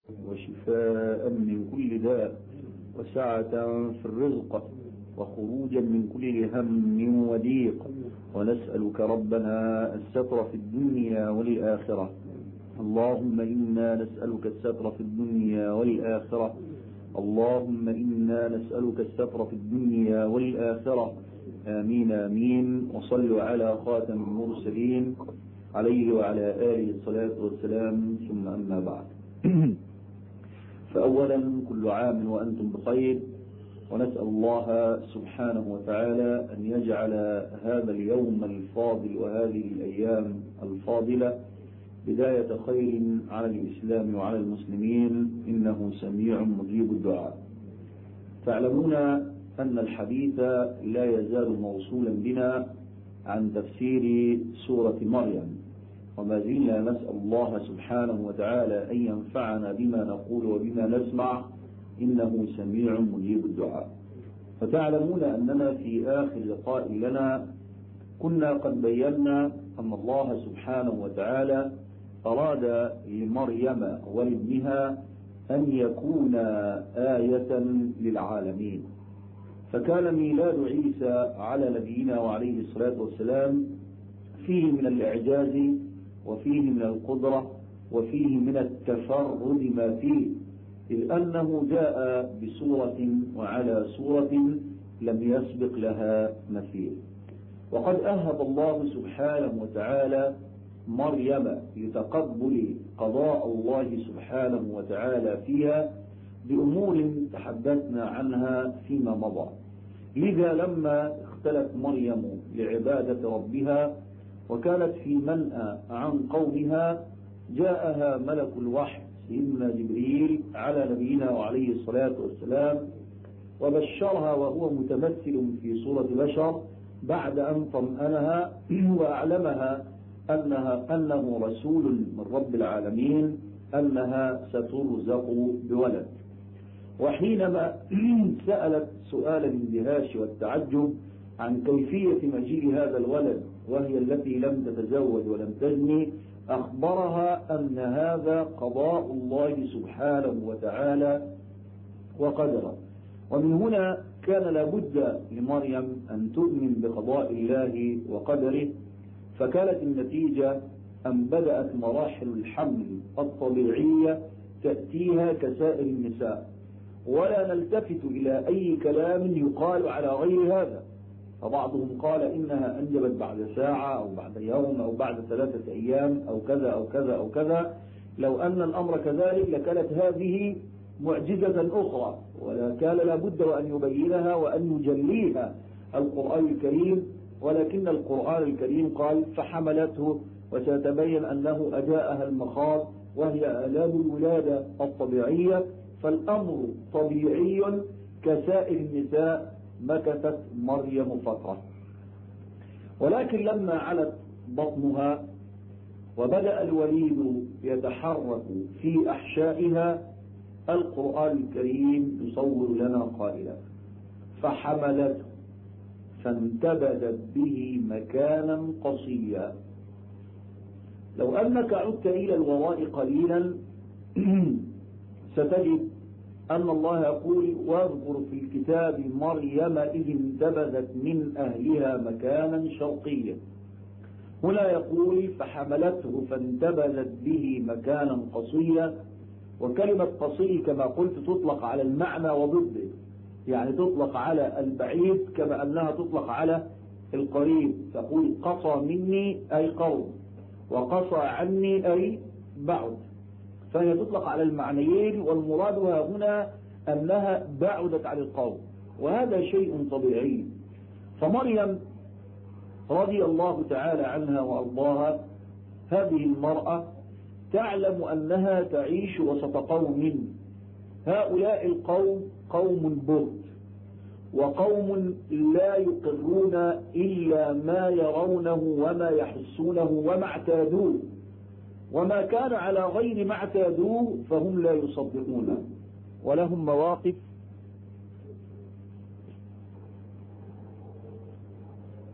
وشفاء من كل داء وسعة في الرزق وخروجا من كل هم وضيق ونسألك ربنا الستر في الدنيا والآخرة اللهم إنا نسألك الستر في الدنيا والآخرة اللهم إنا نسألك الستر في الدنيا والآخرة آمين آمين وصلوا على خاتم المرسلين عليه وعلى آله الصلاة والسلام ثم أما بعد فأولا كل عام وأنتم بخير ونسأل الله سبحانه وتعالى أن يجعل هذا اليوم الفاضل وهذه الأيام الفاضلة بداية خير على الإسلام وعلى المسلمين إنه سميع مجيب الدعاء تعلمون أن الحديث لا يزال موصولا بنا عن تفسير سورة مريم وما زلنا نسأل الله سبحانه وتعالى أن ينفعنا بما نقول وبما نسمع إنه سميع مجيب الدعاء فتعلمون أننا في آخر لقاء لنا كنا قد بينا أن الله سبحانه وتعالى أراد لمريم ولابنها أن يكون آية للعالمين فكان ميلاد عيسى على نبينا وعليه الصلاة والسلام فيه من الإعجاز وفيه من القدرة وفيه من التفرد ما فيه إذ أنه جاء بسورة وعلى سورة لم يسبق لها مثيل وقد أهب الله سبحانه وتعالى مريم لتقبل قضاء الله سبحانه وتعالى فيها بأمور تحدثنا عنها فيما مضى لذا لما اختلت مريم لعبادة ربها وكانت في منأى عن قومها جاءها ملك الوحي سيدنا جبريل على نبينا وعليه الصلاة والسلام وبشرها وهو متمثل في صورة بشر بعد أن طمأنها وأعلمها أنها أنه رسول من رب العالمين أنها سترزق بولد وحينما سألت سؤال الاندهاش والتعجب عن كيفية مجيء هذا الولد وهي التي لم تتزوج ولم تزني أخبرها أن هذا قضاء الله سبحانه وتعالى وقدره ومن هنا كان لابد لمريم أن تؤمن بقضاء الله وقدره فكانت النتيجة أن بدأت مراحل الحمل الطبيعية تأتيها كسائر النساء ولا نلتفت إلى أي كلام يقال على غير هذا فبعضهم قال إنها أنجبت بعد ساعة أو بعد يوم أو بعد ثلاثة أيام أو كذا أو كذا أو كذا لو أن الأمر كذلك لكانت هذه معجزة أخرى وكان لابد وأن يبينها وأن يجليها القرآن الكريم ولكن القرآن الكريم قال فحملته وسيتبين أنه أجاءها المخاض وهي آلام الولادة الطبيعية فالأمر طبيعي كسائر النساء مكثت مريم فترة ولكن لما علت بطنها وبدأ الوليد يتحرك في أحشائها القرآن الكريم يصور لنا قائلا فحملته فانتبذت به مكانا قصيا لو أنك عدت إلى الوراء قليلا ستجد أن الله يقول واذكر في الكتاب مريم إذ انتبذت من أهلها مكانا شرقيا هنا يقول فحملته فانتبذت به مكانا قصيا وكلمة قصي كما قلت تطلق على المعنى وضده يعني تطلق على البعيد كما أنها تطلق على القريب تقول قصى مني أي قوم وقصى عني أي بعد فهي تطلق على المعنيين والمراد هنا أنها بعدت عن القوم وهذا شيء طبيعي فمريم رضي الله تعالى عنها وأرضاها هذه المرأة تعلم أنها تعيش وسط قوم هؤلاء القوم قوم برد وقوم لا يقرون إلا ما يرونه وما يحسونه وما اعتادوه وما كان على غير ما اعتادوه فهم لا يصدقونه ولهم مواقف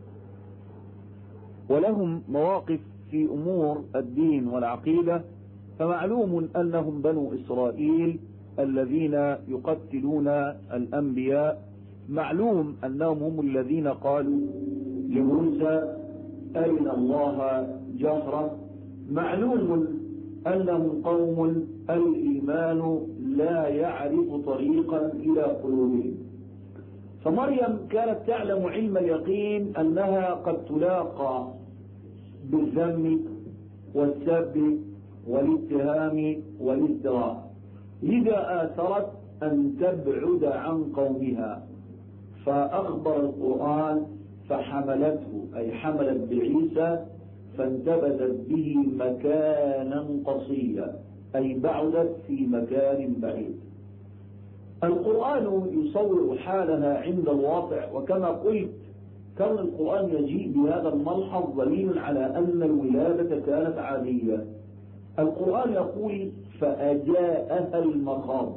ولهم مواقف في أمور الدين والعقيدة فمعلوم أنهم بنو إسرائيل الذين يقتلون الأنبياء معلوم أنهم هم الذين قالوا لموسى أين الله جهرا معلوم أنهم قوم الإيمان لا يعرف طريقا إلى قلوبهم فمريم كانت تعلم علم اليقين أنها قد تلاقى بالذم والسب والاتهام والازدراء لذا آثرت أن تبعد عن قومها فأخبر القرآن فحملته أي حملت بعيسى فانتبذت به مكانا قصيا أي بعدت في مكان بعيد القرآن يصور حالها عند الواقع وكما قلت كون القرآن يجيء بهذا الملحظ دليل على أن الولادة كانت عادية القرآن يقول فأجاءها المخاض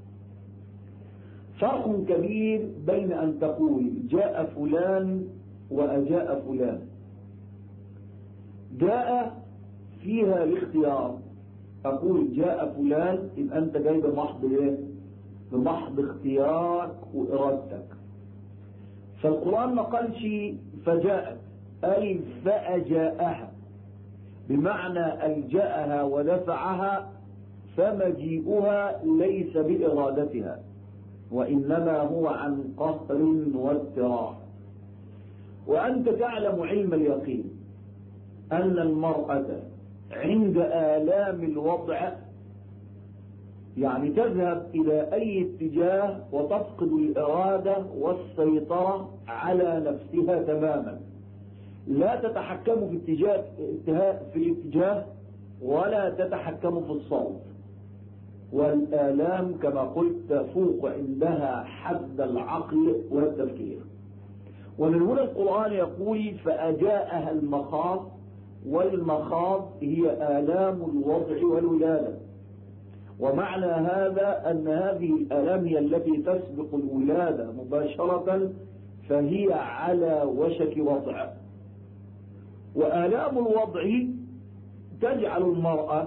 فرق كبير بين أن تقول جاء فلان وأجاء فلان جاء فيها الاختيار أقول جاء فلان إن أنت جاي بمحض إيه؟ بمحض اختيارك وإرادتك فالقرآن ما قالش فجاءت أي فأجاءها بمعنى ألجأها ودفعها فمجيئها ليس بإرادتها وإنما هو عن قهر واضطرار وأنت تعلم علم اليقين أن المرأة عند آلام الوضع يعني تذهب إلى أي اتجاه وتفقد الإرادة والسيطرة على نفسها تماما لا تتحكم في اتجاه في الاتجاه ولا تتحكم في الصوت والآلام كما قلت تفوق عندها حد العقل والتفكير ومن هنا القرآن يقول فأجاءها المخاض والمخاض هي آلام الوضع والولادة ومعنى هذا أن هذه الآلام هي التي تسبق الولادة مباشرة فهي على وشك وضع وآلام الوضع تجعل المرأة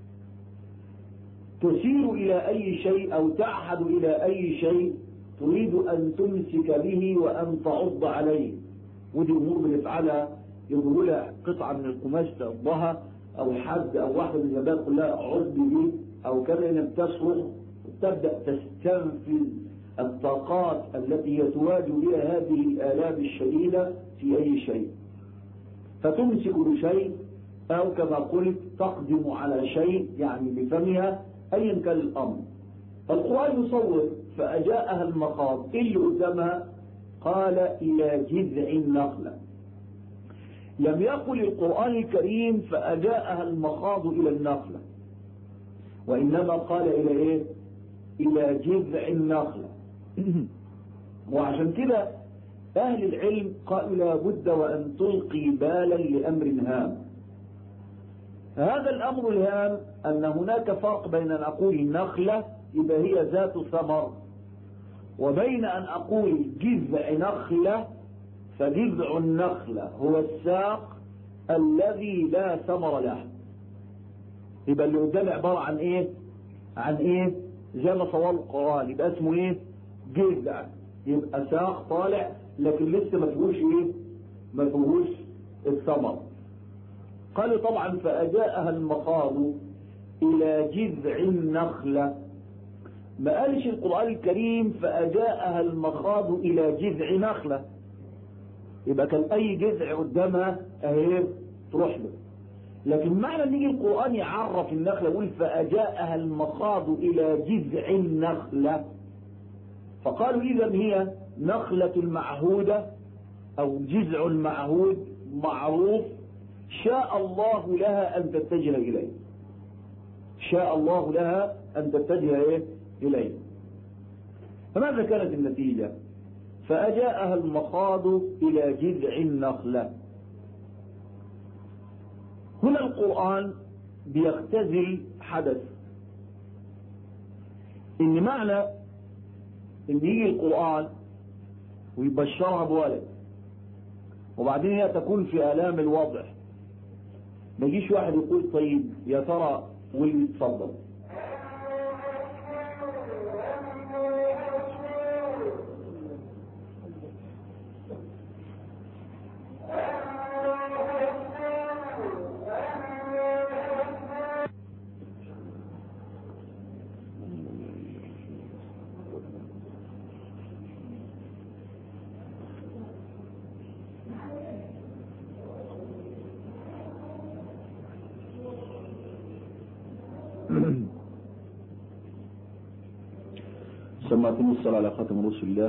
تسير إلى أي شيء أو تعهد إلى أي شيء تريد أن تمسك به وأن تعض عليه ودي أمور بنفعلها يقولوا لها قطعة من القماش تقضها أو حد أو واحدة من الزبائن كلها عض به أو كذا إنها بتصرخ تبدأ تستنفذ الطاقات التي يتواجه بها هذه الآلام الشديدة في أي شيء فتمسك بشيء أو كما قلت تقدم على شيء يعني بفمها أيا كان الأمر القرآن يصور فأجاءها المخاض اللي قدامها قال إلى جذع النخلة لم يقل القرآن الكريم فأجاءها المخاض إلى النخلة وإنما قال إلى إيه إلى جذع النخلة وعشان كده أهل العلم قالوا لابد وأن تلقي بالا لأمر هام هذا الأمر الهام أن هناك فرق بين أن أقول النخلة إذا هي ذات ثمر وبين أن أقول جذع نخلة فجذع النخلة هو الساق الذي لا ثمر له يبقى اللي قدامي عبارة عن ايه عن ايه زي ما صور القرآن يبقى اسمه ايه جذع يبقى ساق طالع لكن لسه ما فيهوش ايه ما فيهوش الثمر قالوا طبعا فأجاءها المخاض إلى جذع النخلة ما قالش القرآن الكريم فأجاءها المخاض إلى جذع نخلة يبقى كان أي جذع قدامها أهي تروح له لكن معنى ان يجي القرآن يعرف النخلة يقول فأجاءها المخاض إلى جذع النخلة فقالوا إذا هي نخلة المعهودة أو جذع المعهود معروف شاء الله لها أن تتجه إليه شاء الله لها أن تتجه إيه؟ إليه فماذا كانت النتيجة فأجاءها المخاض إلى جذع النخلة هنا القرآن بيختزل حدث إن معنى إن يجي القرآن ويبشرها بولد وبعدين هي تكون في آلام الوضع ما يجيش واحد يقول طيب يا ترى ويتفضل سمعتم الصلاة على خاتم رسول الله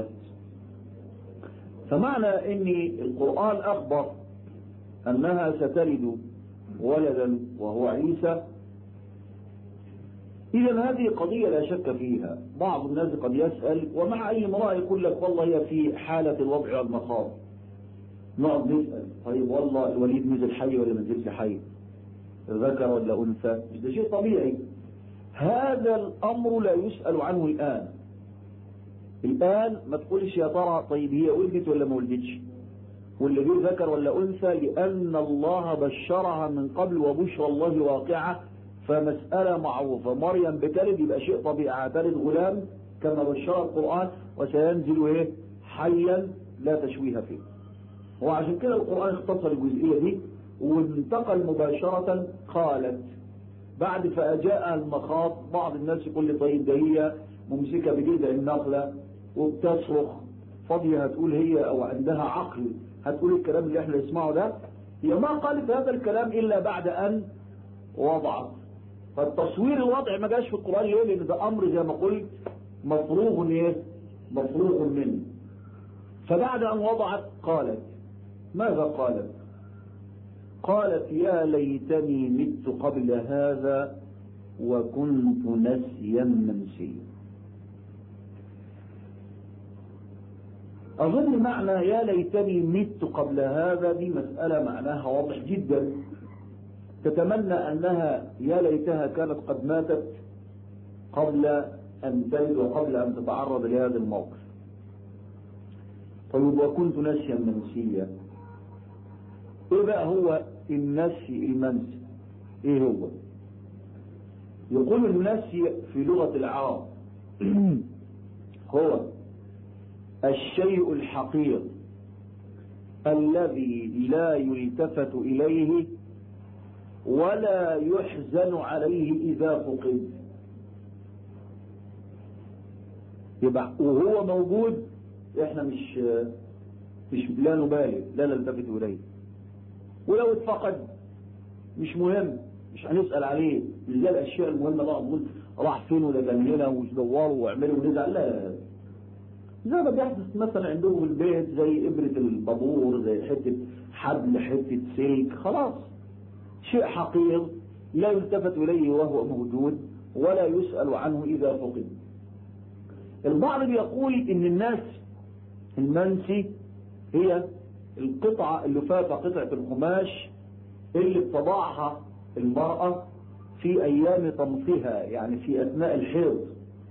فمعنى ان القرآن اخبر انها ستلد ولدا وهو عيسى اذا هذه قضية لا شك فيها بعض الناس قد يسأل ومع اي امرأة يقول لك والله هي في حالة الوضع والمخاض نقعد نسأل طيب والله الوليد نزل حي ولا ما نزلش حي ذكر ولا انثى ده شيء طبيعي هذا الامر لا يسأل عنه الان الآن ما تقولش يا ترى طيب هي ولدت ولا ما ولدتش واللي جه ذكر ولا أنثى لأن الله بشرها من قبل وبشرى الله واقعة فمسألة معروفة مريم بتلد يبقى شيء طبيعي هتلد غلام كما بشر القرآن وسينزل إيه حيا لا تشويه فيه وعشان كده القرآن اختصر الجزئية دي وانتقل مباشرة قالت بعد فأجاء المخاض بعض الناس يقول لي طيب ده هي ممسكة بجذع النخلة وبتصرخ فاضية هتقول هي او عندها عقل هتقول الكلام اللي احنا نسمعه ده هي ما قالت هذا الكلام الا بعد ان وضعت فالتصوير الوضع ما جاش في القرآن ليه لان ده امر زي ما قلت مفروغ ايه مفروغ منه فبعد ان وضعت قالت ماذا قالت قالت يا ليتني مت قبل هذا وكنت نسيا منسيا أظن معنى يا ليتني مت قبل هذا دي مسألة معناها واضح جدا تتمنى أنها يا ليتها كانت قد ماتت قبل أن تلد وقبل أن تتعرض لهذا الموقف طيب وكنت نسيا منسيا ايه بقى هو النسي المنسي ايه هو يقول النسي في لغة العرب هو الشيء الحقير الذي لا يلتفت إليه ولا يحزن عليه إذا فقد يبقى وهو موجود احنا مش مش لا نبالي لا نلتفت إليه ولو اتفقد مش مهم مش هنسأل عليه مش زي الأشياء المهمة بقى نقول راح فين ولا كان هنا ومش دوروا واعملوا ونزعل لا زي ما بيحدث مثلا عندهم في البيت زي إبرة البابور زي حتة حبل حتة سلك خلاص شيء حقير لا يلتفت إليه وهو موجود ولا يسأل عنه إذا فقد البعض بيقول إن الناس المنسي هي القطعة اللفافة قطعة القماش اللي بتضعها المرأة في أيام طمثها يعني في أثناء الحيض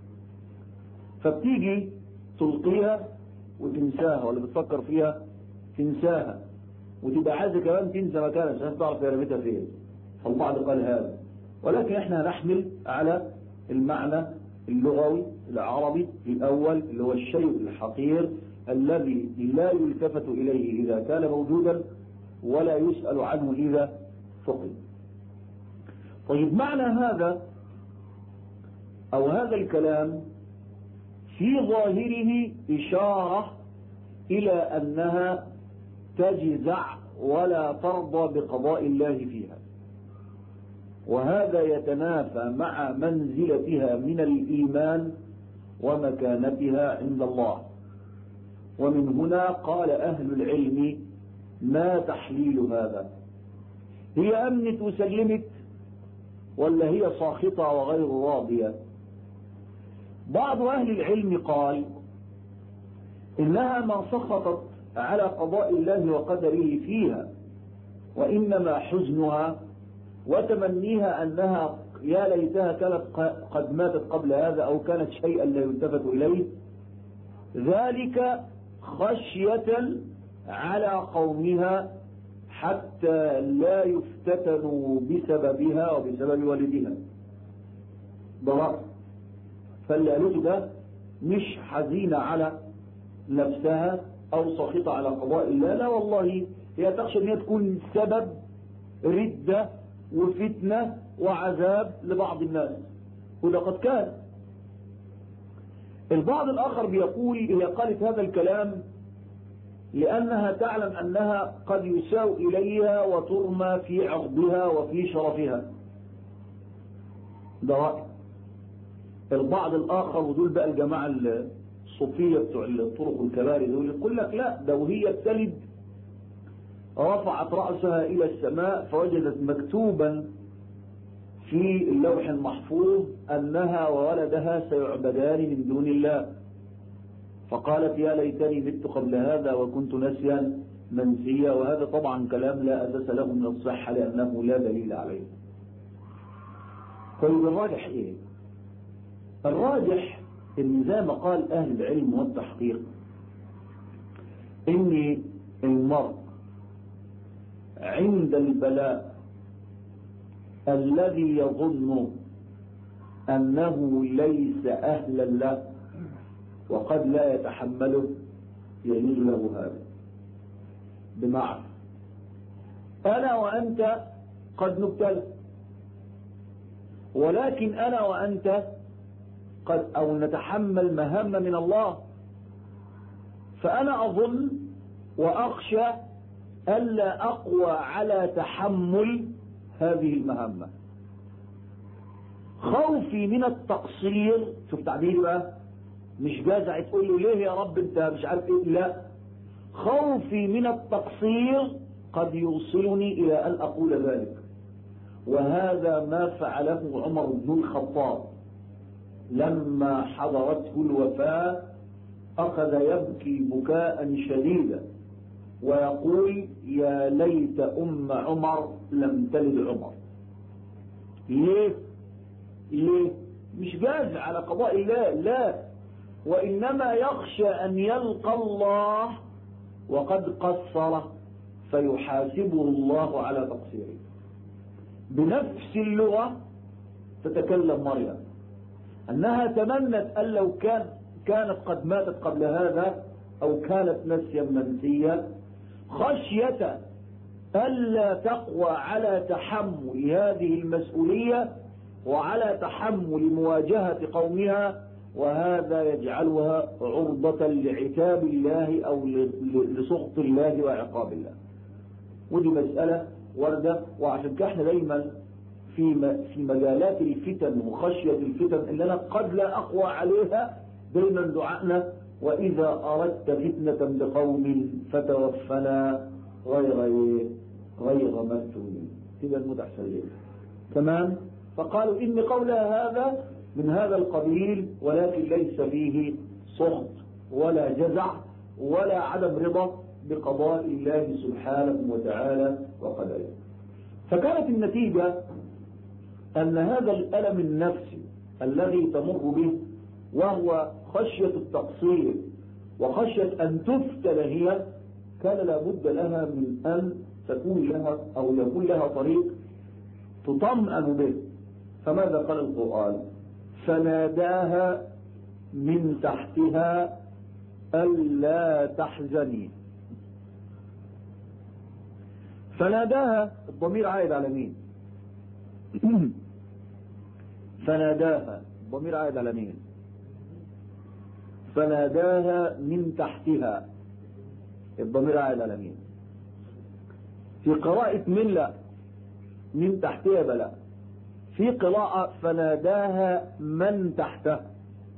فبتيجي تلقيها وتنساها ولا بتفكر فيها تنساها وتبقى عايزة كمان تنسى مكانها عشان تعرف هي رميتها فين فالبعض قال هذا ولكن احنا نحمل على المعنى اللغوي العربي الأول اللي هو الشيء الحقير الذي لا يلتفت إليه إذا كان موجودا ولا يسأل عنه إذا فقد طيب معنى هذا أو هذا الكلام في ظاهره إشارة إلى أنها تجزع ولا ترضى بقضاء الله فيها وهذا يتنافى مع منزلتها من الإيمان ومكانتها عند الله ومن هنا قال أهل العلم ما تحليل هذا هي أمنت وسلمت ولا هي ساخطة وغير راضية بعض أهل العلم قال إنها ما سخطت على قضاء الله وقدره فيها وإنما حزنها وتمنيها أنها يا ليتها كانت قد ماتت قبل هذا أو كانت شيئا لا يلتفت إليه ذلك خشية على قومها حتى لا يفتتنوا بسببها وبسبب والدها ده رأي فاللي قالته ده مش حزينة على نفسها أو سخيطة على قضاء الله لا والله هي تخشى أن هي تكون سبب ردة وفتنة وعذاب لبعض الناس وده قد كان البعض الآخر بيقول هي قالت هذا الكلام لأنها تعلم أنها قد يساء إليها وترمى في عرضها وفي شرفها ده رأي البعض الآخر ودول بقى الجماعة الصوفية بتوع الطرق الكباري دول يقول لك لا ده وهي بتلد رفعت رأسها إلى السماء فوجدت مكتوبا في اللوح المحفوظ أنها وولدها سيعبدان من دون الله فقالت يا ليتني مت قبل هذا وكنت نسيا منسيا وهذا طبعا كلام لا أساس له من الصحة لأنه لا دليل عليه طيب الراجح إيه الراجح ان زي ما قال اهل العلم والتحقيق ان المرء عند البلاء الذي يظن انه ليس اهلا له وقد لا يتحمله يجوز له هذا بمعنى انا وانت قد نبتلى ولكن انا وانت قد أو نتحمل مهام من الله فأنا أظن وأخشى ألا أقوى على تحمل هذه المهمة خوفي من التقصير شوف تعبيري بقى مش جازع تقول له ليه يا رب انت مش عارف ايه لا خوفي من التقصير قد يوصلني الى ان اقول ذلك وهذا ما فعله عمر بن الخطاب لما حضرته الوفاة أخذ يبكي بكاء شديدا ويقول يا ليت أم عمر لم تلد عمر ليه ليه مش جاز على قضاء الله لا وإنما يخشى أن يلقى الله وقد قصر فيحاسبه الله على تقصيره بنفس اللغة تتكلم مريم أنها تمنت أن لو كان كانت قد ماتت قبل هذا أو كانت نسيا منسيا خشية ألا تقوى على تحمل هذه المسؤولية وعلى تحمل مواجهة قومها وهذا يجعلها عرضة لعتاب الله أو لسخط الله وعقاب الله ودي مسألة وردة وعشان كده احنا دايما في في مجالات الفتن وخشية الفتن اللي أنا قد لا أقوى عليها دايما دعائنا وإذا أردت فتنة بقوم فتوفنا غير غير مفتونين كده المتحسنين تمام فقالوا إن قولها هذا من هذا القبيل ولكن ليس فيه سخط ولا جزع ولا عدم رضا بقضاء الله سبحانه وتعالى وقدره فكانت النتيجة أن هذا الألم النفسي الذي تمر به وهو خشية التقصير وخشية أن تفتل هي كان لابد لها من أن تكون لها أو يكون لها طريق تطمئن به فماذا قال القرآن فناداها من تحتها ألا تحزني فناداها الضمير عائد على مين فناداها الضمير عائد على مين فناداها من تحتها الضمير عائد على مين في قراءة من لا من تحتها بلا في قراءة فناداها من تحتها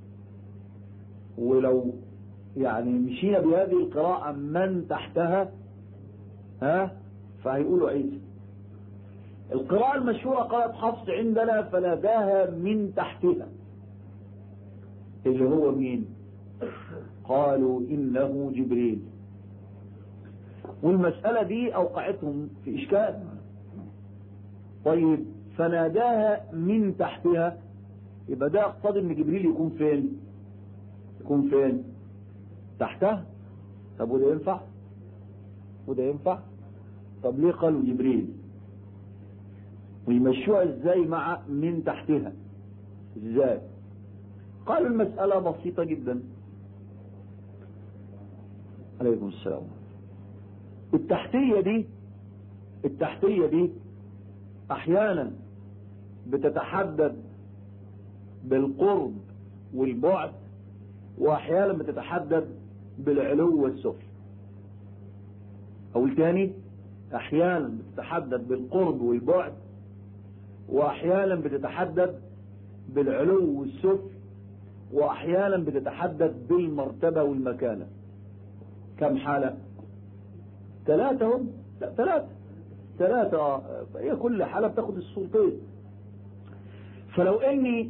ولو يعني مشينا بهذه القراءة من تحتها ها فهيقولوا عيسى القراءة المشهورة قالت حفص عندنا فناداها من تحتها اللي هو مين قالوا إنه جبريل والمسألة دي أوقعتهم في إشكال طيب فناداها من تحتها يبقى ده يقتضي ان جبريل يكون فين يكون فين تحتها طب وده ينفع وده ينفع طب ليه قالوا جبريل ويمشوها ازاي مع من تحتها ازاي قال المسألة بسيطة جدا عليكم السلام التحتية دي التحتية دي احيانا بتتحدد بالقرب والبعد واحيانا بتتحدد بالعلو والسفل او الثاني احيانا بتتحدد بالقرب والبعد واحيانا بتتحدد بالعلو والسفل واحيانا بتتحدد بالمرتبة والمكانة كم حالة ثلاثة هم لا ثلاثة ثلاثة هي كل حالة بتاخد الصورتين فلو اني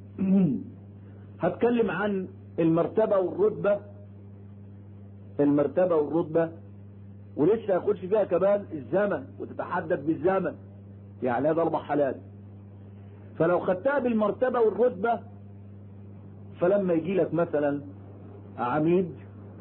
هتكلم عن المرتبة والرتبة المرتبة والرتبة ولسه هيخش فيها كمان الزمن وتتحدد بالزمن يعني هذا اربع حالات فلو خدتها بالمرتبة والرتبة فلما يجي لك مثلا عميد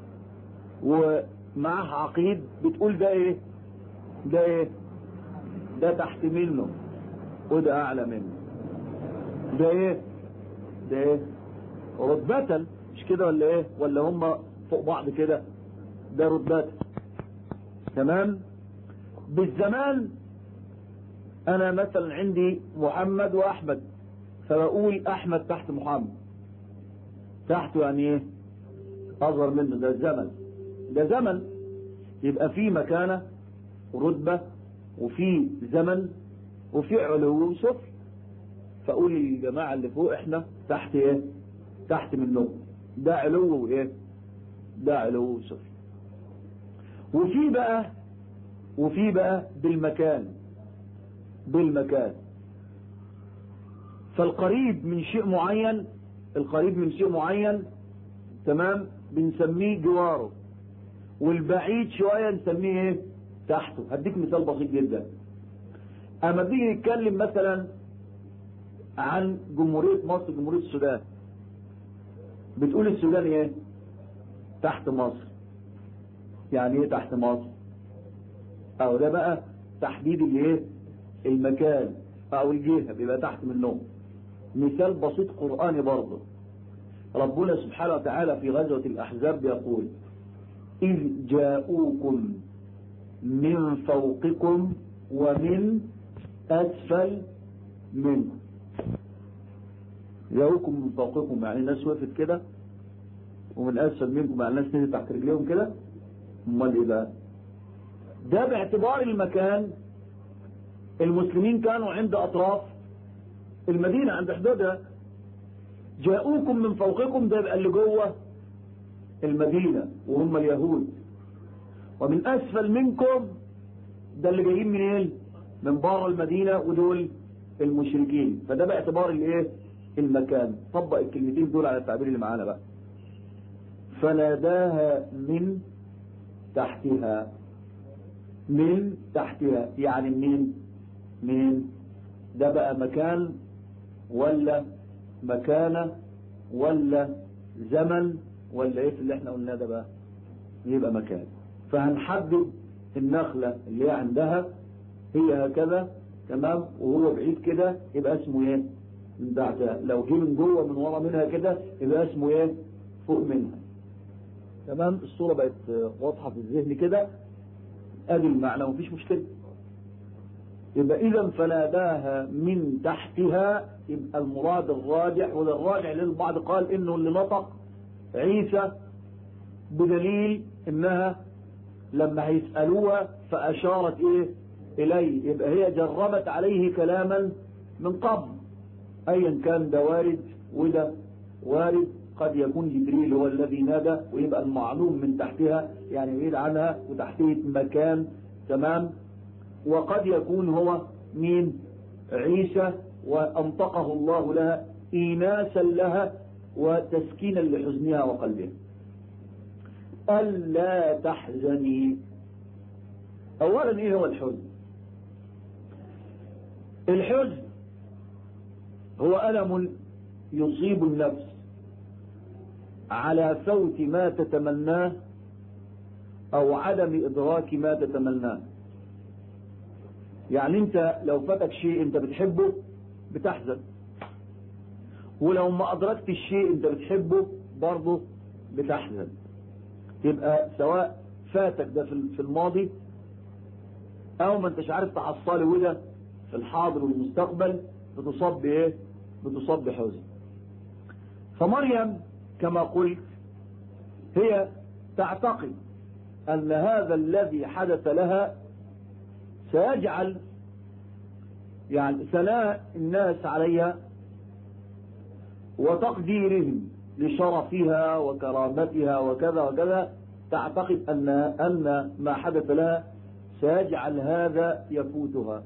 ومعه عقيد بتقول ده ايه ده ايه ده تحت منه وده اعلى منه ده ايه ده ايه رتبة مش كده ولا ايه ولا هم فوق بعض كده ده رتبة تمام بالزمان انا مثلا عندي محمد واحمد فبقول احمد تحت محمد تحته يعني ايه اصغر منه ده الزمن ده زمن يبقى في مكانه ورتبه وفي زمن وفي علو وسفل فاقول للجماعه اللي فوق احنا تحت ايه تحت منهم ده علو وايه ده علو وسفل وفي بقى وفي بقى بالمكان بالمكان فالقريب من شيء معين القريب من شيء معين تمام بنسميه جواره والبعيد شوية نسميه ايه تحته هديك مثال بسيط جدا اما تيجي نتكلم مثلا عن جمهورية مصر جمهورية السودان بتقول السودان ايه تحت مصر يعني ايه تحت مصر او ده بقى تحديد الايه المكان او الجهة بيبقى تحت منهم مثال بسيط قرآني برضه ربنا سبحانه وتعالى في غزوة الأحزاب يقول إذ جاءوكم من فوقكم ومن أسفل منكم جاءوكم من فوقكم يعني الناس وقفت كده ومن أسفل منكم يعني الناس نزلت تحت رجليهم كده امال ايه بقى ده باعتبار المكان المسلمين كانوا عند أطراف المدينة عند حدودها جاءوكم من فوقكم ده يبقى اللي جوه المدينة وهم اليهود ومن أسفل منكم ده اللي جايين منين من بره المدينة ودول المشركين فده باعتبار الايه المكان طبق الكلمتين دول على التعبير اللي معانا بقى فناداها من تحتها من تحتها يعني منين منين ده بقى مكان ولا مكانة ولا زمن ولا ايه اللي احنا قلناه ده بقى يبقى مكان فهنحدد النخلة اللي هي عندها هي هكذا تمام وهو بعيد كده يبقى اسمه ايه من تحتها لو جه من جوه من ورا منها كده يبقى اسمه ايه فوق منها تمام الصورة بقت واضحة في الذهن كده ادي المعنى ومفيش مشكلة يبقى اذا فناداها من تحتها يبقى المراد الراجح وده الراجع للبعض قال انه اللي نطق عيسى بدليل انها لما هيسألوها فاشارت ايه اليه يبقى هي جربت عليه كلاما من قبل ايا كان ده وارد وده وارد قد يكون جبريل هو الذي نادى ويبقى المعلوم من تحتها يعني يريد عنها وتحتيه مكان تمام وقد يكون هو مين عيسى وأنطقه الله لها إيناسا لها وتسكينا لحزنها وقلبها ألا تحزني أولا إيه هو الحزن الحزن هو ألم يصيب النفس على فوت ما تتمناه أو عدم إدراك ما تتمناه يعني انت لو فاتك شيء انت بتحبه بتحزن ولو ما أدركت الشيء أنت بتحبه برضه بتحزن يبقى سواء فاتك ده في الماضي أو ما أنتش عارف تحصله وده في الحاضر والمستقبل بتصاب بإيه؟ بتصاب بحزن فمريم كما قلت هي تعتقد أن هذا الذي حدث لها سيجعل يعني ثناء الناس عليها وتقديرهم لشرفها وكرامتها وكذا وكذا تعتقد أن أن ما حدث لها سيجعل هذا يفوتها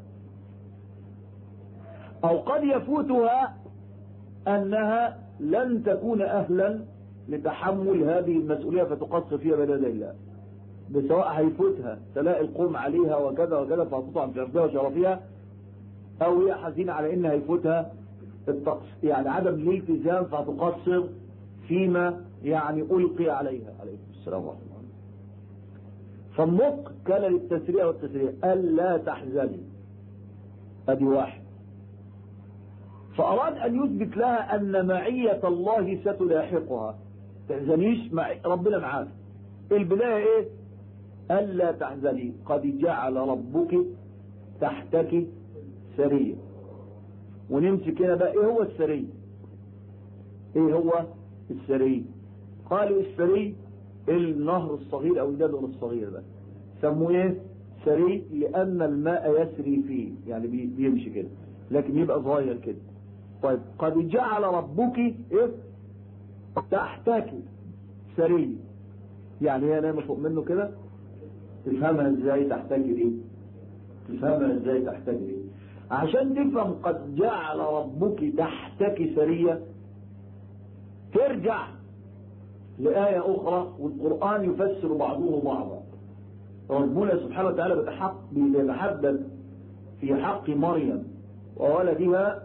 أو قد يفوتها أنها لن تكون أهلا لتحمل هذه المسؤولية فتقص فيها بين يدي الله بسواء هيفوتها تلاقي القوم عليها وكذا وكذا فتطعن في عرضها وشرفها أو هي حزينة على إن هيفوتها التقص يعني عدم الالتزام فتقصر فيما يعني ألقي عليها عليكم السلام ورحمة الله فالنطق كان للتسريع والتسريع ألا تحزني أدي واحد فأراد أن يثبت لها أن معية الله ستلاحقها تحزنيش مع ربنا معاك البداية إيه ألا تحزني قد جعل ربك تحتك سرية ونمسك هنا بقى إيه هو السري إيه هو السري قالوا السري النهر الصغير أو الجدول الصغير ده سموه إيه سري لأن الماء يسري فيه يعني بيمشي كده لكن يبقى صغير كده طيب قد جعل ربك إيه تحتك سري يعني هي نايمة فوق منه كده تفهمها ازاي تحتاج دي تفهمها ازاي تحتاج دي عشان تفهم قد جعل ربك تحتك سرية ترجع لآية أخرى والقرآن يفسر بعضه بعضا ربنا سبحانه وتعالى بيتحدث في حق مريم وولدها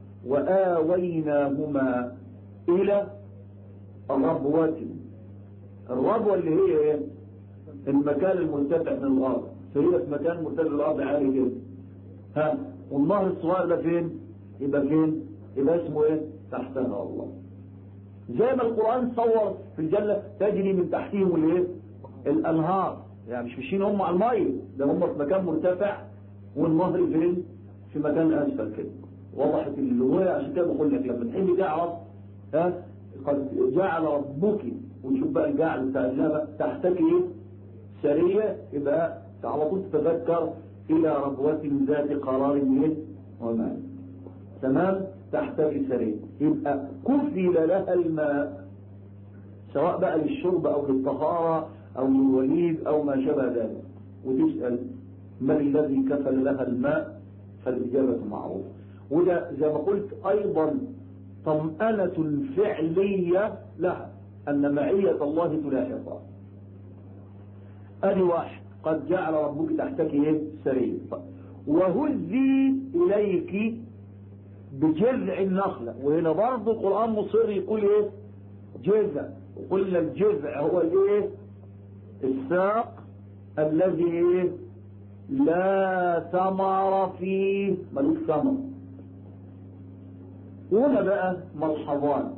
وآويناهما إلى الربوة الربوة اللي هي ايه المكان المرتفع من الارض فهي في مكان مرتفع من الارض عالي كده ها والنهر الصغير ده فين يبقى فين يبقى اسمه ايه تحتها الله زي ما القرآن صور في الجنة تجري من تحتهم الايه الانهار يعني مش ماشيين هم على المية ده هم في مكان مرتفع والنهر فين في مكان اسفل كده وضحت اللغة عشان كده بقول لك لما تحب تعرف ها قد جعل ربك ونشوف بقى الجعل بتاع الله تحتك ايه سرية يبقى على طول تتذكر الى ربوة ذات قرار ايه ومال تمام تحتك سرية يبقى كفل لها الماء سواء بقى للشرب او للطهارة او للوليد او ما شابه ذلك وتسأل من الذي كفل لها الماء فالإجابة معروفة وده زي ما قلت أيضا طمأنة فعلية لها أن معية الله تلاحقها أدي واحد قد جعل ربك تحتك ايه سرير وهزي إليك بجذع النخلة وهنا برضه القرآن مصر يقول ايه جذع وقلنا الجذع هو الايه الساق الذي ايه لا ثمر فيه ملوش ثمر هنا بقى ملحظان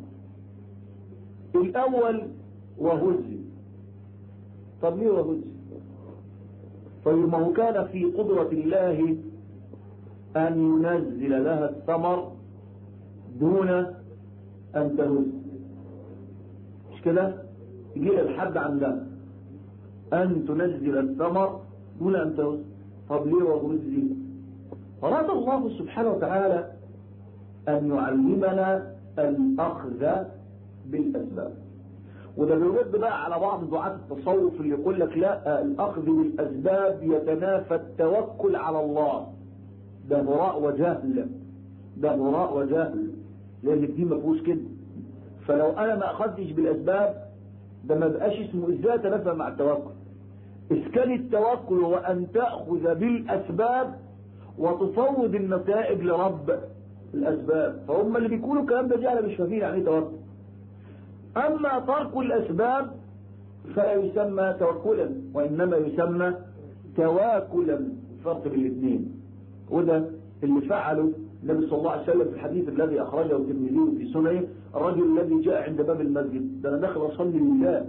الأول وهزي طب ليه وهزي طيب ما هو كان في قدرة الله أن ينزل لها الثمر دون أن تهز مش كده يجي الحد عندها أن تنزل الثمر دون أن تهز طب ليه وهزي أراد الله سبحانه وتعالى أن يعلمنا الأخذ بالأسباب وده بيرد بقى على بعض دعاة التصوف اللي يقول لك لا الأخذ بالأسباب يتنافى التوكل على الله ده هراء وجهل ده هراء وجهل لأن الدين ما فيهوش كده فلو أنا ما أخذتش بالأسباب ده ما بقاش اسمه إزاي تنافى مع التوكل إذ كان التوكل هو أن تأخذ بالأسباب وتفوض النتائج لرب الأسباب فهم اللي بيقولوا الكلام ده جهل مش فاهمين يعني ايه توكل أما ترك الأسباب فلا يسمى توكلا وإنما يسمى تواكلا فرق بين الاثنين وده اللي فعله النبي صلى الله عليه وسلم في الحديث الذي أخرجه الترمذي في سننه الرجل الذي جاء عند باب المسجد ده أنا داخل أصلي لله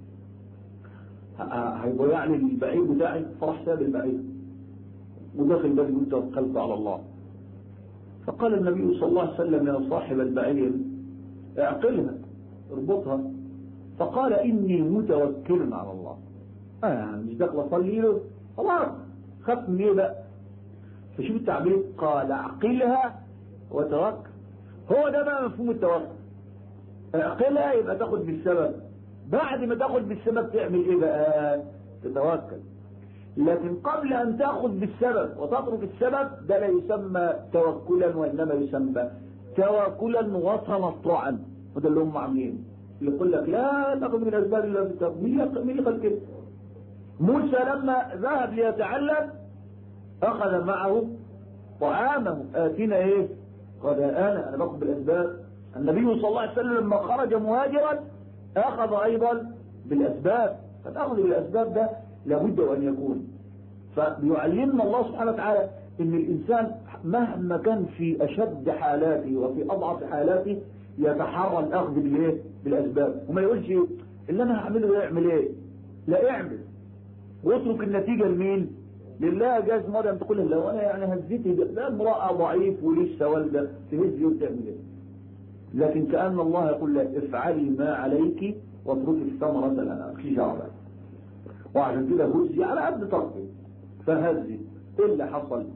هيضيع لي البعير بتاعي فراح ساب البعير وداخل الباب يقول توكلت على الله فقال النبي صلى الله عليه وسلم يا صاحب البعير اعقلها اربطها فقال إني متوكل على الله آه مش داخل أصلي له خلاص خف من ايه بقى فشوف التعبير قال اعقلها وتوكل هو ده بقى مفهوم التوكل اعقلها يبقى تاخد بالسبب بعد ما تاخد بالسبب تعمل ايه بقى تتوكل لكن قبل ان تاخذ بالسبب وتترك السبب ده لا يسمى توكلا وانما يسمى توكلا وتنطعا وده اللي هم عاملين يقول لك لا تاخذ من الاسباب الا بالتوكل مين اللي قال كده موسى لما ذهب ليتعلم اخذ معه طعامه اتينا ايه قال انا انا باخذ بالاسباب النبي صلى الله عليه وسلم لما خرج مهاجرا اخذ ايضا بالاسباب فالاخذ بالاسباب ده لابد ان يكون فيعلمنا الله سبحانه وتعالى ان الانسان مهما كان في اشد حالاته وفي اضعف حالاته يتحرى الاخذ بالايه بالاسباب وما يقولش اللي انا هعمله يعمل ايه لا اعمل واترك النتيجة لمين لله جاز مرة ان تقول لو انا يعني هزيتي ده امرأة ضعيف ولسه والدة تهزي وتعمل ايه لكن كأن الله يقول لها افعلي ما عليك واتركي الثمرة لنا في جعبة وعشان كده هزي على قد طاقتك فهزي ايه اللي حصل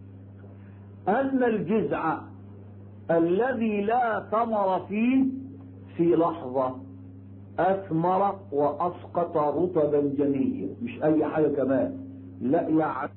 ان الجزع الذي لا ثمر فيه في لحظة اثمر واسقط رطبا جنيا مش اي حاجة كمان لا يعني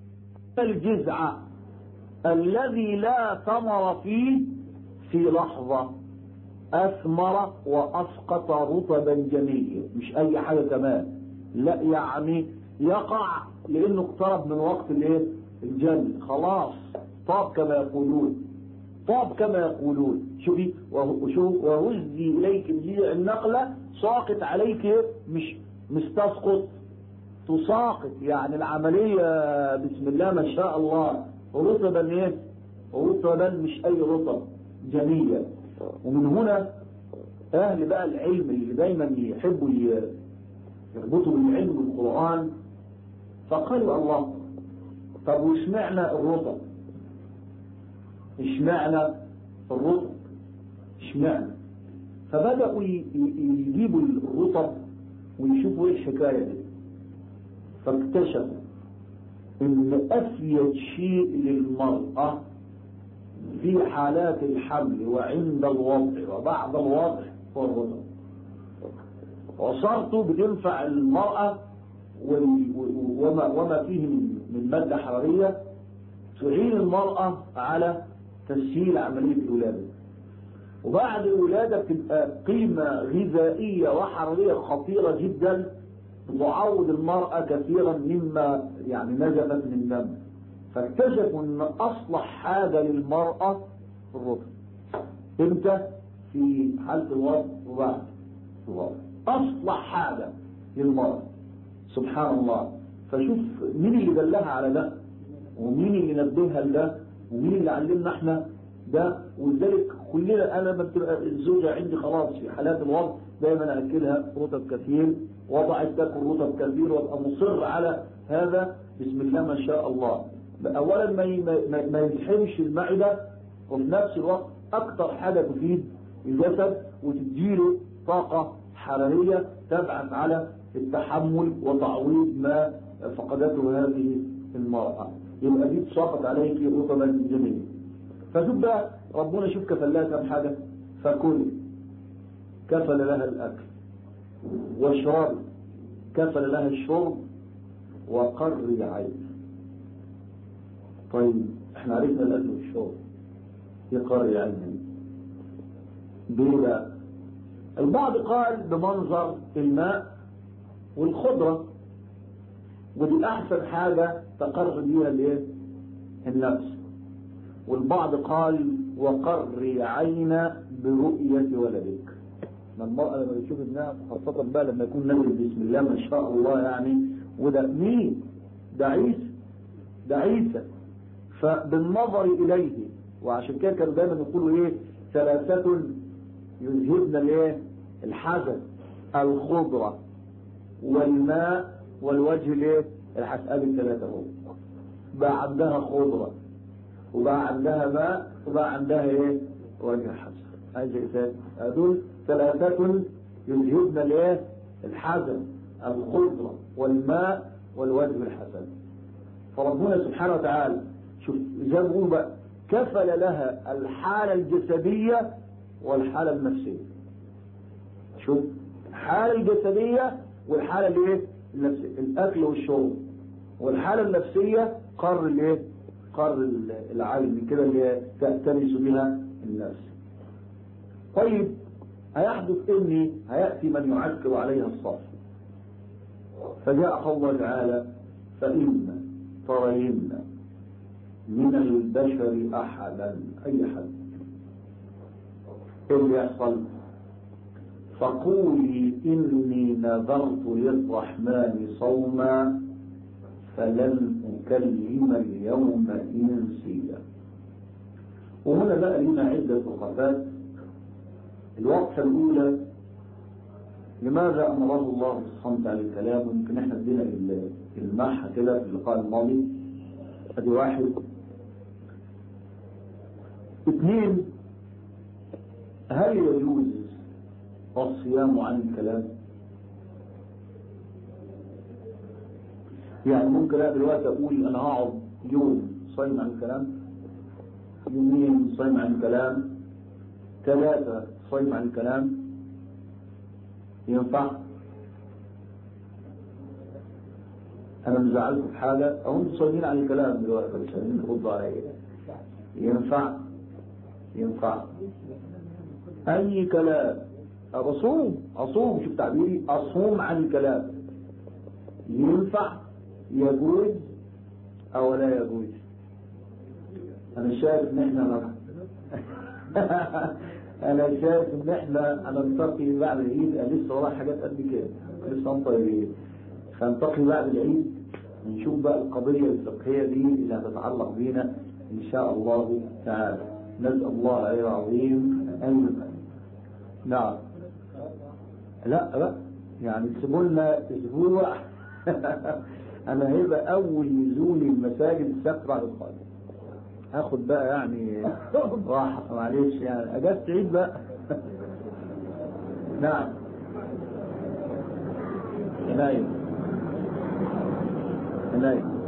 الجزع الذي لا ثمر فيه في لحظة اثمر واسقط رطبا جنيا مش اي حاجة كمان لا يعني يقع لانه اقترب من وقت الايه الجن خلاص طاب كما يقولون طاب كما يقولون شوفي وشوف وهزي اليك بجذع النقلة ساقط عليك مش مش تسقط تساقط يعني العملية بسم الله ما شاء الله رطبا ايه رطبا مش اي رطب جميلة ومن هنا اهل بقى العلم اللي دايما يحبوا يربطوا بالعلم والقرآن فقالوا الله طب واشمعنى الرطب اشمعنى الرطب اشمعنى فبدأوا يجيبوا الرطب ويشوفوا ايه الحكاية دي فاكتشفوا ان افيد شيء للمرأة في حالات الحمل وعند الوضع وبعد الوضع هو الرطب وصارته بتنفع المرأة وما, وما فيه من مادة حرارية تعين المرأة على تسهيل عملية الولادة وبعد الولادة بتبقى قيمة غذائية وحرارية خطيرة جدا تعوض المرأة كثيرا مما يعني نزلت من دم فاكتشفوا ان اصلح حاجة للمرأة الرطب امتى في حالة الوضع وبعد الوضع اصلح حاجة للمرأة سبحان الله فشوف مين اللي دلها على ده ومين اللي نبهها لده ومين اللي علمنا احنا ده ولذلك كلنا انا لما بتبقى الزوجة عندي خلاص في حالات الوضع دايما اكلها رطب كثير وضعت تاكل رطب كثير وابقى مصر على هذا بسم الله ما شاء الله اولا ما ما, ما يلحمش المعدة وفي نفس الوقت اكثر حاجة تفيد الجسد وتديله طاقة حرارية تبعث على التحمل وتعويض ما فقدته هذه المرأة يبقى دي تساقط عليك رطبا جميل فشوف بقى ربنا شوف كفل لها كم حاجة فكل كفل لها الأكل واشرب كفل لها الشرب وقر عين طيب احنا عرفنا الأكل والشرب يقر عين بيه البعض قال بمنظر الماء والخضرة ودي أحسن حاجة تقر بيها الايه النفس والبعض قال وقر عين برؤية ولدك ما المرأة لما تشوف ابنها خاصة بقى لما يكون نازل بسم الله ما شاء الله يعني وده مين ده عيسى ده عيسى فبالنظر إليه وعشان كده كانوا دايما يقولوا ايه ثلاثة يذهبن الايه الحزن الخضرة والماء والوجه الايه الحسن ادي الثلاثة هو بقى عندها خضرة وبقى عندها ماء وبقى عندها ايه وجه حسن عايز ايه هدول ثلاثة يذهبن الايه الحزن الخضرة والماء والوجه الحسن فربنا سبحانه وتعالى شوف زي ما بقول بقى كفل لها الحالة الجسدية والحالة النفسية شوف الحالة الجسدية والحالة الايه النفسية الاكل والشرب والحالة النفسية قر الايه قر العالم من كده اللي تأتنس بها الناس طيب هيحدث اني هيأتي من يعكر عليها الصف فجاء قول تعالى فإن ترين من البشر أحدا أي حد إيه اللي يحصل فقولي إني نذرت للرحمن صوما فلن أكلم اليوم إنسيا وهنا بقى لنا عدة وقفات الوقفة الأولى لماذا أمره الله بالصمت عن الكلام ويمكن احنا ادينا المحة كده في اللقاء الماضي ادي واحد اثنين هل يجوز الصيام عن الكلام يعني ممكن انا دلوقتي اقول انا هقعد يوم صايم عن الكلام يومين صايم عن الكلام ثلاثة صايم عن الكلام ينفع انا مزعلكم في حاجة او انتم صايمين عن الكلام دلوقتي مش عايزين تردوا عليا ينفع ينفع اي كلام اصوم اصوم شوف تعبيري اصوم عن الكلام ينفع يجوز او لا يجوز انا شايف ان احنا انا شايف ان احنا هنلتقي بعد العيد لسه ورايا حاجات قد كده لسه انطر هنلتقي بعد العيد نشوف بقى القضية الفقهية دي اللي هتتعلق بينا ان شاء الله تعالى نسأل الله العلي العظيم ان نعم لا لا يعني تسيبوا لنا اسبوع انا هيبقى اول نزول المساجد السبت بعد القادم هاخد بقى يعني راحة معلش يعني اجازة عيد بقى نعم نايم نايم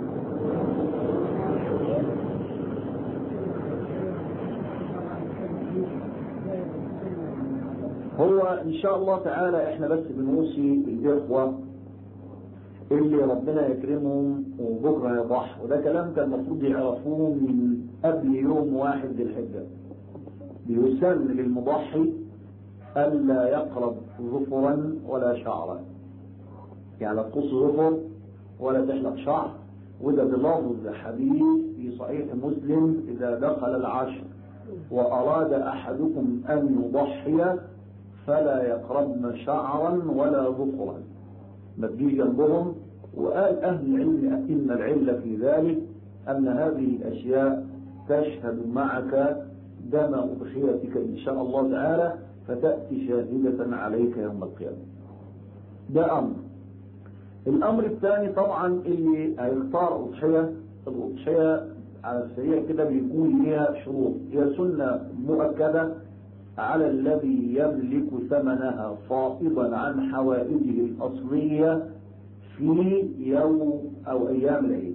هو ان شاء الله تعالى احنا بس بنوصي الاخوه اللي ربنا يكرمهم وبكره يضح وده كلام كان المفروض يعرفوه من قبل يوم واحد ذي الحجه بيسن للمضحي الا يقرب ظفرا ولا شعرا يعني لا تقص ظفر ولا تحلق شعر وده بلفظ حديث في صحيح مسلم اذا دخل العشر واراد احدكم ان يضحي فلا يقربن شعرا ولا ظفرا ما تجيش جنبهم وقال أهل العلم إن العلة في ذلك أن هذه الأشياء تشهد معك دم أضحيتك إن شاء الله تعالى فتأتي شاهدة عليك يوم القيامة ده أمر الأمر الثاني طبعا اللي هيختار أضحية الأضحية على السريع كده بيكون ليها شروط هي سنة مؤكدة على الذي يملك ثمنها فائضا عن حوائجه الأصلية في يوم أو أيام العيد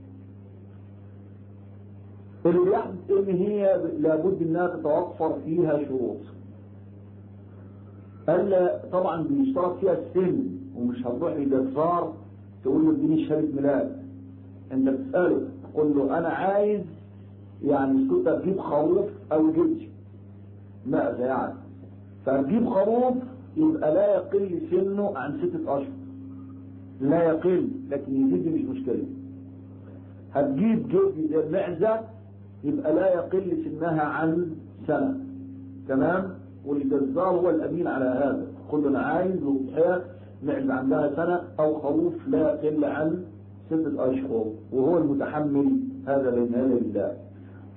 اللي يحدث إن هي لابد إنها تتوفر فيها شروط ألا طبعا بيشترط فيها السن ومش هتروح لجزار تقول له اديني شهادة ميلاد انت بتسأله تقول له انا عايز يعني كنت تجيب خروف او جدي ماذا يعني فتجيب خروف يبقى لا يقل سنه عن ستة أشهر لا يقل لكن يزيد مش مشكلة هتجيب جدي معزة يبقى لا يقل سنها عن سنة تمام والجزار هو الأمين على هذا قل أنا عايز وضحية معزة عندها سنة أو خروف لا يقل عن ستة أشهر وهو المتحمل هذا بين يدي الله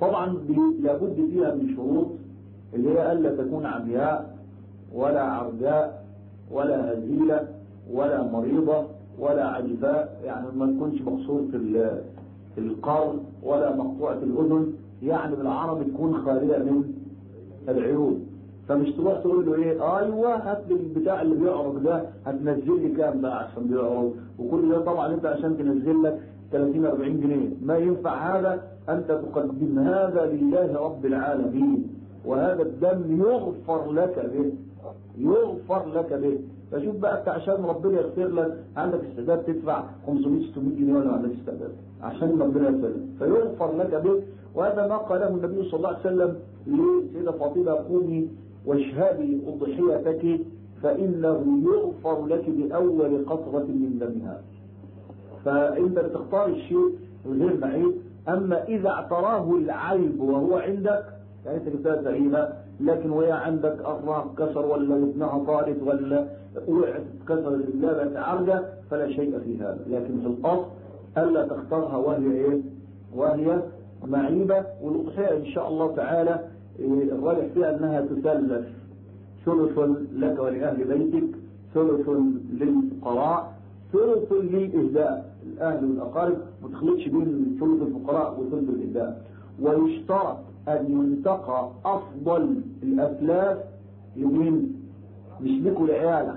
طبعا دي لابد فيها من شروط اللي هي ألا تكون عمياء ولا عرجاء ولا هزيلة ولا مريضة ولا عجباء يعني ما تكونش مقصورة ال- القرن ولا مقطوعة الأذن يعني بالعربي تكون خالية من العيون فمش تروح تقول له ايه ايوه هات لي البتاع اللي بيعرض ده هتنزل لي كام بقى عشان بيعرض وكل ده طبعا انت عشان تنزل لك 30 40 جنيه ما ينفع هذا انت تقدم هذا لله رب العالمين وهذا الدم يغفر لك به يغفر لك به فشوف بقى انت عشان ربنا يغفر لك عندك استعداد تدفع 500 600 جنيه ولا ما عندكش استعداد عشان ربنا يغفر لك فيغفر لك به وهذا ما قاله النبي صلى الله عليه وسلم لسيدة فاطمة قومي واشهدي أضحيتك فإنه يغفر لك بأول قطرة من دمها فأنت بتختار الشيء غير معيب أما إذا اعتراه العيب وهو عندك يعني أنت جبتها سليمة لكن وهي عندك أراه كسر ولا ابنها طارت ولا وقعت كسر اللبن عرجة فلا شيء في هذا لكن في الأصل ألا تختارها وهي إيه؟ وهي معيبة والأضحية إن شاء الله تعالى إيه، الراجح فيها أنها تسلف ثلث لك ولأهل بيتك ثلث للفقراء ثلث للإهداء الأهل والأقارب ما تخلطش بين ثلث الفقراء وثلث الإهداء ويشترط أن ينتقى أفضل الأسلاف لمين؟ مش لك ولعيالك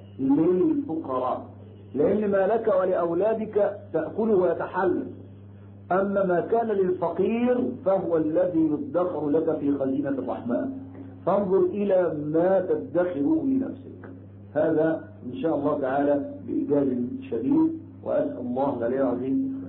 للفقراء لأن ما لك ولأولادك تأكله ويتحلل أما ما كان للفقير فهو الذي يدخر لك في خزينة الرحمن فانظر إلى ما تدخره لنفسك هذا إن شاء الله تعالى بإيجاز شديد وأسأل الله العلي العظيم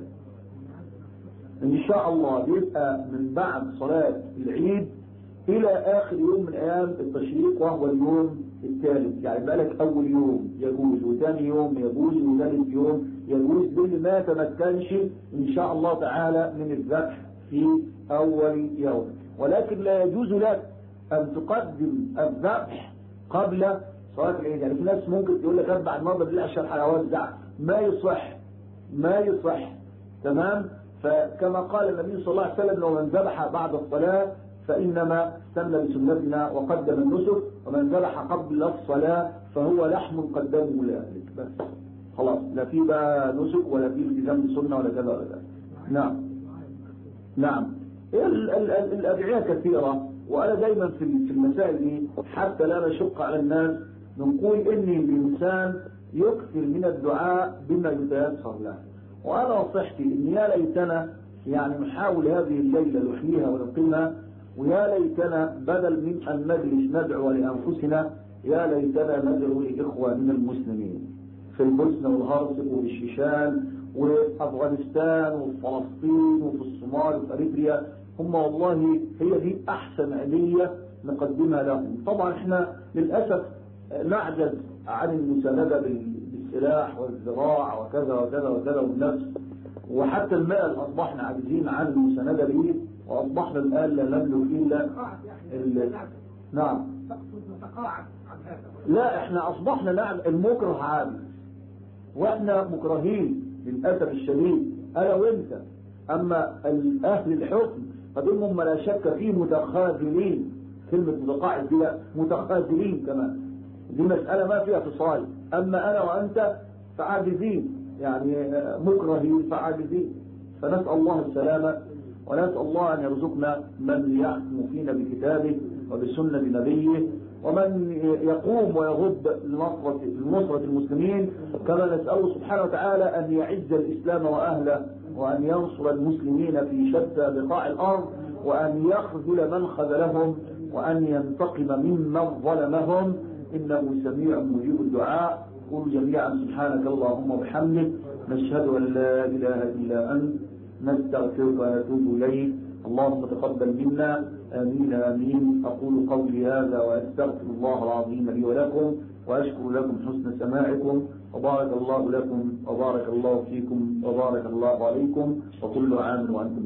إن شاء الله بيبقى من بعد صلاة العيد إلى آخر يوم من أيام التشريق وهو اليوم الثالث يعني بالك أول يوم يجوز وثاني يوم يجوز وثالث يوم يجوز دول ما تمكنش إن شاء الله تعالى من الذبح في أول يوم ولكن لا يجوز لك أن تقدم الذبح قبل صلاة العيد يعني في ناس ممكن تقول لك أتبع النهارده بالله عشان هوزع ما يصح ما يصح تمام فكما قال النبي صلى الله عليه وسلم لو من ذبح بعد الصلاة فإنما استنى بسنتنا وقدم النسك ومن ذبح قبل الصلاة فهو لحم قدمه لأهلك بس خلاص لا في بقى نسك ولا في التزام بالسنة ولا كذا ولا كذا نعم نعم ال- ال- ال- الأدعية كثيرة وأنا دايما في في المسائل دي حتى لا نشق على الناس نقول إن الإنسان يكثر من الدعاء بما يتيسر له وأنا نصيحتي إن يا ليتنا يعني نحاول هذه الليلة نحييها ونقيمها ويا ليتنا بدل من أن نجلس ندعو لأنفسنا يا ليتنا ندعو لإخواننا المسلمين في البوسنة والهرسك والشيشان وأفغانستان وفلسطين وفي الصومال وفي أريتريا هم والله هي دي أحسن هدية نقدمها لهم طبعا احنا للأسف نعجز عن المساندة بال- بالسلاح والزراع وكذا وكذا وكذا والنفس وحتى المال أصبحنا عاجزين عن المساندة به وأصبحنا الآن لا نملك إلا ال- نعم نتقاعد عن هذا لا احنا أصبحنا نعم المكره عادي واحنا مكرهين للأسف الشديد أنا وانت أما ال- أهل الحكم فدول هم لا شك فيه متخاذلين كلمة متقاعد دي لا، متخاذلين كمان دي مسألة ما فيها فصال أما أنا وأنت فعاجزين يعني آه، مكرهين فعاجزين فنسأل الله السلامة ونسأل الله أن يرزقنا من يحكم فينا بكتابه وبسنة نبيه ومن يقوم ويغض لنصرة لنصرة المسلمين كما نسأله سبحانه وتعالى أن يعز الإسلام وأهله وأن ينصر المسلمين في شتى بقاع الأرض وأن يخذل من خذلهم وأن ينتقم ممن ظلمهم إنه سميع مجيب الدعاء قل جميعا سبحانك اللهم وبحمدك نشهد أن لا إله إلا أنت نستغفرك ونتوب إليك اللهم تقبل منا آمين آمين أقول قولي هذا وأستغفر الله العظيم لي ولكم وأشكر لكم حسن سماعكم وبارك الله لكم وبارك الله فيكم وبارك الله عليكم وكل عام وأنتم